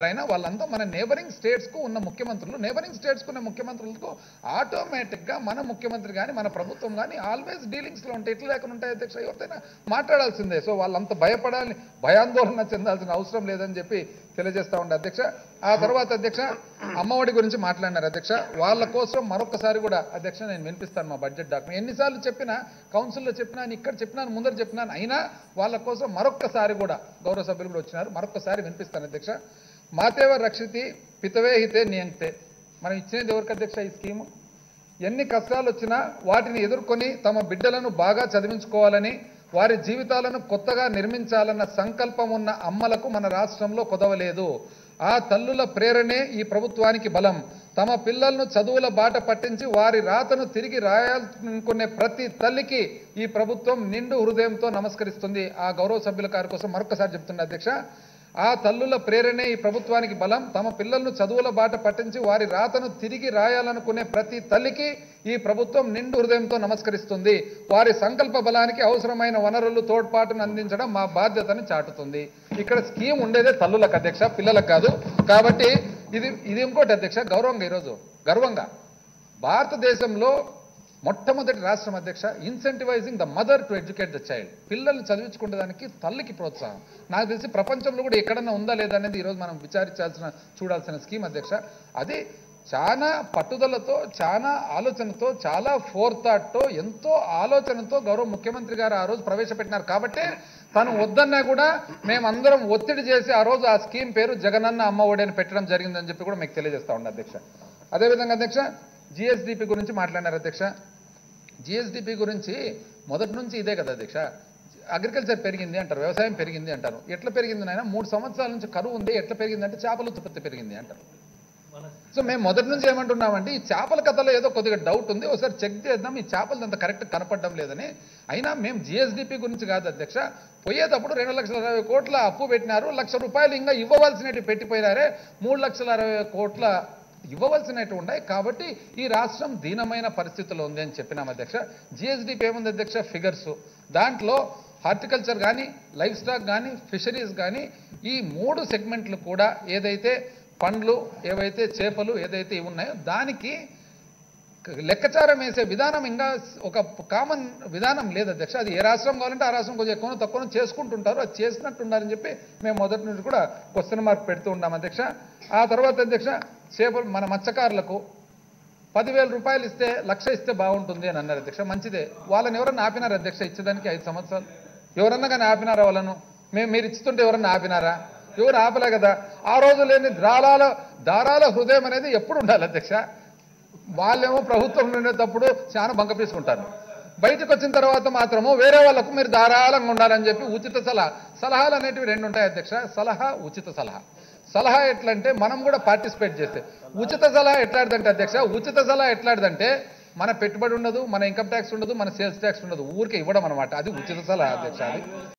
అయినా వాళ్ళంతా మన నేబరింగ్ స్టేట్స్ కు ఉన్న ముఖ్యమంత్రులు నేబరింగ్ స్టేట్స్ కు ఉన్న ముఖ్యమంత్రులకు ఆటోమేటిక్ గా మన ముఖ్యమంత్రి కానీ మన ప్రభుత్వం కానీ ఆల్వేస్ డీలింగ్స్ లో ఉంటాయి ఎట్లా లేకుండా ఉంటాయి అధ్యక్ష ఎవరితోనైనా మాట్లాడాల్సిందే సో వాళ్ళంత భయపడాలి భయాందోళన చెందాల్సిన అవసరం లేదని చెప్పి తెలియజేస్తా ఉండే అధ్యక్ష ఆ తర్వాత అధ్యక్ష అమ్మఒడి గురించి మాట్లాడినారు అధ్యక్ష వాళ్ళ కోసం మరొకసారి కూడా అధ్యక్ష నేను వినిపిస్తాను మా బడ్జెట్ డాక్యుమెంట్ ఎన్నిసార్లు చెప్పినా కౌన్సిల్లో చెప్పినాను ఇక్కడ చెప్పినాను ముందర చెప్పినాను అయినా వాళ్ళ కోసం మరొక్కసారి కూడా గౌరవ సభ్యులు కూడా వచ్చినారు మరొకసారి వినిపిస్తాను అధ్యక్ష మాతేవ రక్షితి పితవే హితే నియంతే మనం ఇచ్చినది ఎవరికి అధ్యక్ష ఈ స్కీము ఎన్ని కష్టాలు వచ్చినా వాటిని ఎదుర్కొని తమ బిడ్డలను బాగా చదివించుకోవాలని వారి జీవితాలను కొత్తగా నిర్మించాలన్న సంకల్పం ఉన్న అమ్మలకు మన రాష్ట్రంలో కొదవలేదు ఆ తల్లుల ప్రేరణే ఈ ప్రభుత్వానికి బలం తమ పిల్లలను చదువుల బాట పట్టించి వారి రాతను తిరిగి రాయాలనుకునే ప్రతి తల్లికి ఈ ప్రభుత్వం నిండు హృదయంతో నమస్కరిస్తుంది ఆ గౌరవ సభ్యుల గారి కోసం మరొకసారి చెప్తున్నా అధ్యక్ష ఆ తల్లుల ప్రేరణే ఈ ప్రభుత్వానికి బలం తమ పిల్లలను చదువుల బాట పట్టించి వారి రాతను తిరిగి రాయాలనుకునే ప్రతి తల్లికి ఈ ప్రభుత్వం నిండు హృదయంతో నమస్కరిస్తుంది వారి సంకల్ప బలానికి అవసరమైన వనరులు తోడ్పాటును అందించడం మా బాధ్యతను చాటుతుంది ఇక్కడ స్కీమ్ ఉండేదే తల్లులకు అధ్యక్ష పిల్లలకు కాదు కాబట్టి ఇది ఇది ఇంకోటి అధ్యక్ష గౌరవంగా ఈరోజు గర్వంగా భారతదేశంలో మొట్టమొదటి రాష్ట్రం అధ్యక్ష incentivising the mother to educate the child పిల్లల్ని చదివించుకునేదానికి తల్లికి ప్రోత్సాహం నాకు తెలిసి ప్రపంచంలో కూడా ఎక్కడన్నా ఉందా లేదా అనేది ఈరోజు మనం విచారించాల్సిన చూడాల్సిన స్కీమ్ అధ్యక్ష అది చాలా పట్టుదలతో చాలా ఆలోచనతో చాలా ఫోర్ థాట్తో ఎంతో ఆలోచనతో గౌరవ ముఖ్యమంత్రి గారు ఆ రోజు ప్రవేశపెట్టినారు కాబట్టి తను వద్దన్నా కూడా మేమందరం ఒత్తిడి చేసి ఆ రోజు ఆ స్కీమ్ పేరు జగనన్న అమ్మ ఒడి అని పెట్టడం జరిగిందని చెప్పి కూడా మీకు తెలియజేస్తా ఉండే అధ్యక్ష అదేవిధంగా అధ్యక్ష జిఎస్డిపి గురించి మాట్లాడినారు అధ్యక్ష జిఎస్డిపి గురించి మొదటి నుంచి ఇదే కదా అధ్యక్ష అగ్రికల్చర్ పెరిగింది అంటారు వ్యవసాయం పెరిగింది అంటారు ఎట్లా పెరిగింది నాయన మూడు సంవత్సరాల నుంచి కరువు ఉంది ఎట్లా పెరిగింది అంటే చేపల ఉత్పత్తి పెరిగింది అంటారు సో మేము మొదటి నుంచి ఏమంటున్నామంటే ఈ చేపల కథలో ఏదో కొద్దిగా డౌట్ ఉంది ఒకసారి చెక్ చేద్దాం ఈ చేపలు అంత కరెక్ట్ కనపడడం లేదని అయినా మేము జిఎస్డిపి గురించి కాదు అధ్యక్ష పోయేటప్పుడు రెండు లక్షల అరవై కోట్ల అప్పు పెట్టినారు లక్ష రూపాయలు ఇంకా ఇవ్వవలసినవి పెట్టిపోయినారే మూడు లక్షల అరవై కోట్ల ఇవ్వవలసినట్టు ఉన్నాయి కాబట్టి ఈ రాష్ట్రం దీనమైన పరిస్థితిలో ఉంది అని చెప్పినాం అధ్యక్ష జిఎస్డిపి ఏముంది అధ్యక్ష ఫిగర్స్ దాంట్లో హార్టికల్చర్ కానీ లైఫ్ స్టాక్ కానీ ఫిషరీస్ కానీ ఈ మూడు సెగ్మెంట్లు కూడా ఏదైతే పండ్లు ఏవైతే చేపలు ఏదైతే ఇవి ఉన్నాయో దానికి లెక్కచారం వేసే విధానం ఇంకా ఒక కామన్ విధానం లేదు అధ్యక్ష అది ఏ రాష్ట్రం కావాలంటే ఆ రాష్ట్రం కొంచెం ఎక్కువ తక్కువ చేసుకుంటుంటారు అది చేసినట్టు ఉండాలని చెప్పి మేము మొదటి నుంచి కూడా క్వశ్చన్ మార్క్ పెడుతూ ఉన్నాం అధ్యక్ష ఆ తర్వాత అధ్యక్ష చేపలు మన మత్స్యకారులకు పదివేల రూపాయలు ఇస్తే లక్ష ఇస్తే బాగుంటుంది అని అన్నారు అధ్యక్ష మంచిదే వాళ్ళని ఎవరన్నా ఆపినారు అధ్యక్ష ఇచ్చేదానికి ఐదు సంవత్సరాలు ఎవరన్నా కానీ ఆపినారా వాళ్ళను మేము మీరు ఇస్తుంటే ఎవరన్నా ఆపినారా ఎవరు ఆపలే కదా ఆ రోజు లేని దారాల దారాల హృదయం అనేది ఎప్పుడు ఉండాలి అధ్యక్ష వాళ్ళేమో ప్రభుత్వంలో ఉండేటప్పుడు చాలా బంక తీసుకుంటారు బయటకు వచ్చిన తర్వాత మాత్రము వేరే వాళ్ళకు మీరు ధారాళంగా ఉండాలని చెప్పి ఉచిత సలహా సలహాలు అనేటివి రెండు ఉంటాయి అధ్యక్ష సలహా ఉచిత సలహా సలహా ఎట్లంటే మనం కూడా పార్టిసిపేట్ చేస్తే ఉచిత సలహా ఎట్లాంటిదంటే అధ్యక్ష ఉచిత సలహా ఎట్లాంటిదంటే మన పెట్టుబడి ఉండదు మన ఇన్కమ్ ట్యాక్స్ ఉండదు మన సేల్స్ ట్యాక్స్ ఉండదు ఊరికే ఇవ్వడం అనమాట అది ఉచిత సలహా అధ్యక్ష అది